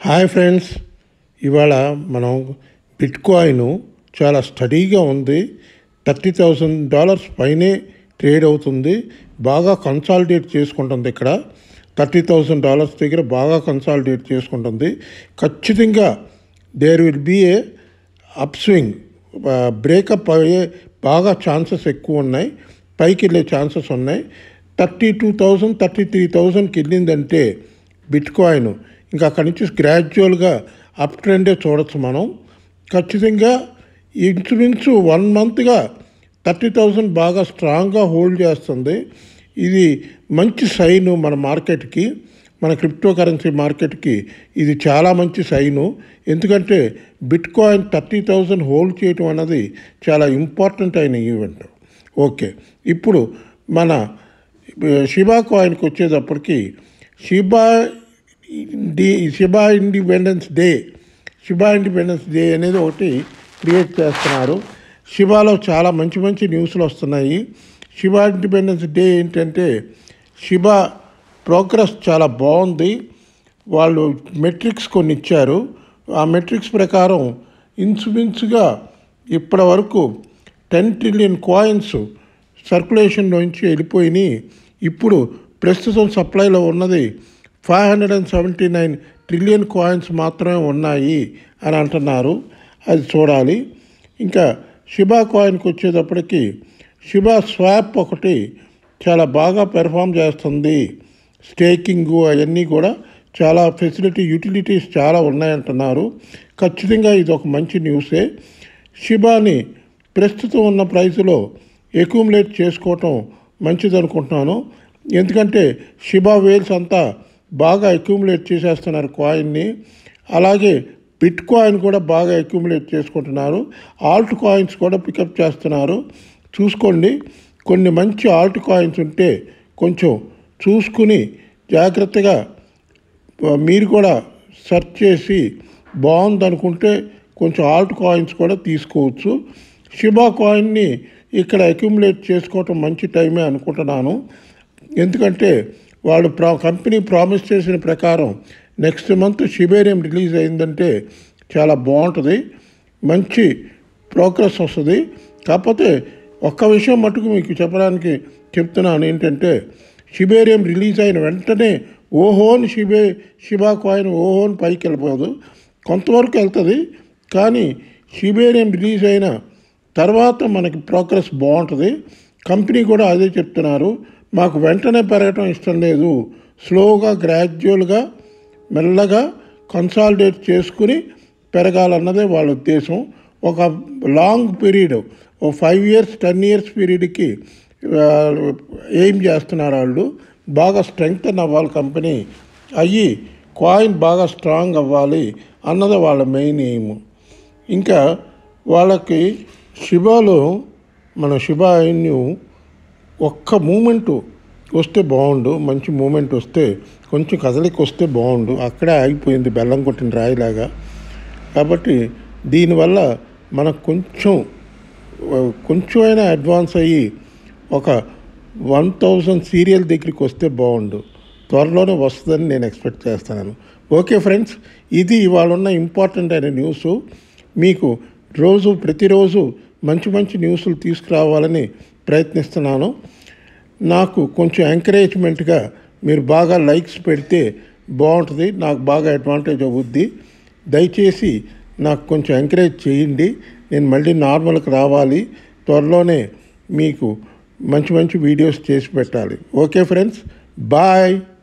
hi friends ఇవాళ మనం bit coin చాలా స్టడీగా ఉంది థర్టీ థౌజండ్ డాలర్స్ పైనే ట్రేడ్ అవుతుంది బాగా కన్సాలిడేట్ చేసుకుంటుంది ఇక్కడ థర్టీ థౌజండ్ డాలర్స్ దగ్గర బాగా కన్సాలిడేట్ చేసుకుంటుంది ఖచ్చితంగా there will be a up swing breakup అయ్యే బాగా ఛాన్సెస్ ఎక్కువ ఉన్నాయి పైకి వెళ్ళే ఛాన్సెస్ ఉన్నాయి thirty two thousand thirty three థౌజండ్కి వెళ్ళిందంటే బిట్ కాయిన్ ఇంకా అక్కడి నుంచి గ్రాడ్యువల్గా అప్ ట్రెండే చూడొచ్చు మనం ఖచ్చితంగా ఇంచుమించు వన్ మంత్గా థర్టీ థౌజండ్ బాగా స్ట్రాంగ్గా హోల్డ్ చేస్తుంది ఇది మంచి సైను మన మార్కెట్కి మన క్రిప్టో కరెన్సీ మార్కెట్కి ఇది చాలా మంచి సైను ఎందుకంటే bitcoin thirty thousand hold చేయటం అన్నది చాలా ఇంపార్టెంట్ అయిన ఈవెంట్ ఓకే ఇప్పుడు మన షిబా కాయిన్కి వచ్చేటప్పటికి షిబా డి Shiba Independence Day Shiba Independence Day అనేది ఒకటి క్రియేట్ చేస్తున్నారు షిబాలో చాలా మంచి మంచి న్యూస్లు వస్తున్నాయి షిబా ఇండిపెండెన్స్ డే ఏంటంటే షిబా ప్రోగ్రెస్ చాలా బాగుంది వాళ్ళు మెట్రిక్స్ కొన్ని ఇచ్చారు ఆ మెట్రిక్స్ ప్రకారం ఇంచుమించుగా ఇప్పటి వరకు టెన్ ట్రిలియన్ కాయిన్స్ సర్క్యులేషన్ నుంచి వెళ్ళిపోయినాయి ఇప్పుడు ప్రస్తుతం సప్లైలో ఉన్నది five hundred and seventy nine trillion coins మాత్రమే ఉన్నాయి అని అంటున్నారు అది చూడాలి ఇంకా షిబా కాయిన్కి వచ్చేటప్పటికి షిబా స్వాప్ ఒకటి చాలా బాగా పెర్ఫామ్ చేస్తుంది స్టేకింగ్ అవన్నీ కూడా చాలా ఫెసిలిటీ యూటిలిటీస్ చాలా ఉన్నాయంటున్నారు ఖచ్చితంగా ఇది ఒక మంచి న్యూసే షిబాని ప్రస్తుతం ఉన్న ప్రైస్లో ఎక్యుములేట్ చేసుకోవటం మంచిది అనుకుంటున్నాను ఎందుకంటే షిబా వేల్స్ అంతా బాగా ఎక్యుములేట్ చేసేస్తున్నారు కాయిన్ని అలాగే బిట్ కాయిన్ కూడా బాగా ఎక్యుములేట్ చేసుకుంటున్నారు ఆల్ట్ కాయిన్స్ కూడా పికప్ చేస్తున్నారు చూసుకోండి కొన్ని మంచి ఆల్ట్ కాయిన్స్ ఉంటే కొంచెం చూసుకుని జాగ్రత్తగా మీరు కూడా సెర్చ్ చేసి బాగుందనుకుంటే కొంచెం ఆల్ట్ కాయిన్స్ కూడా తీసుకోవచ్చు షిబా కాయిన్ని ఇక్కడ అక్యుములేట్ చేసుకోవటం మంచి టైమే అనుకుంటున్నాను ఎందుకంటే వాళ్ళు ప్రా కంపెనీ ప్రామిస్ చేసిన ప్రకారం నెక్స్ట్ మంత్ షిబేరియం రిలీజ్ అయిందంటే చాలా బాగుంటుంది మంచి ప్రోగ్రెస్ వస్తుంది కాకపోతే ఒక్క విషయం మటుకు మీకు చెప్పడానికి చెప్తున్నాను ఏంటంటే షిబేరియం రిలీజ్ అయిన వెంటనే ఓహోన్ షిబే షిబా కాయిన్ ఓహోన్ పైకి వెళ్ళిపోదు కొంతవరకు వెళ్తుంది కానీ షిబేరియం రిలీజ్ అయిన తర్వాత మనకి ప్రోగ్రెస్ బాగుంటుంది కంపెనీ కూడా అదే చెప్తున్నారు మాకు వెంటనే పెరగటం ఇష్టం లేదు స్లోగా గ్రాడ్యువల్గా మెల్లగా కన్సాలిడేట్ చేసుకుని పెరగాలన్నదే వాళ్ళ ఉద్దేశం ఒక లాంగ్ పీరియడ్ ఓ ఫైవ్ ఇయర్స్ టెన్ ఇయర్స్ పీరియడ్కి ఏం చేస్తున్నారు వాళ్ళు బాగా స్ట్రెంగ్తన్ అవ్వాలి కంపెనీ అయ్యి కాయిన్ బాగా స్ట్రాంగ్ అవ్వాలి అన్నది వాళ్ళ మెయిన్ ఎయిమ్ ఇంకా వాళ్ళకి శిబాలో మన శిబా అయిన్యూ ఒక్క మూమెంటు వస్తే బాగుండు మంచి మూమెంట్ వస్తే కొంచెం కదలికి వస్తే బాగుండు అక్కడే ఆగిపోయింది బెల్లం కొట్టిన రాయిలాగా కాబట్టి దీనివల్ల మనకు కొంచెం కొంచెం అయినా అడ్వాన్స్ అయ్యి ఒక వన్ థౌజండ్ సీరియల్ దగ్గరికి వస్తే బాగుండు త్వరలోనే వస్తుందని నేను ఎక్స్పెక్ట్ చేస్తున్నాను ఓకే ఫ్రెండ్స్ ఇది ఇవాళ ఉన్న ఇంపార్టెంట్ అయిన న్యూస్ మీకు రోజు ప్రతిరోజు మంచి మంచి న్యూస్లు తీసుకురావాలని ప్రయత్నిస్తున్నాను నాకు కొంచెం ఎంకరేజ్మెంట్గా మీరు బాగా లైక్స్ పెడితే బాగుంటుంది నాకు బాగా అడ్వాంటేజ్ అవుద్ది దయచేసి నాకు కొంచెం ఎంకరేజ్ చేయండి నేను మళ్ళీ నార్మల్కి రావాలి త్వరలోనే మీకు మంచి మంచి వీడియోస్ చేసి పెట్టాలి ఓకే ఫ్రెండ్స్ బాయ్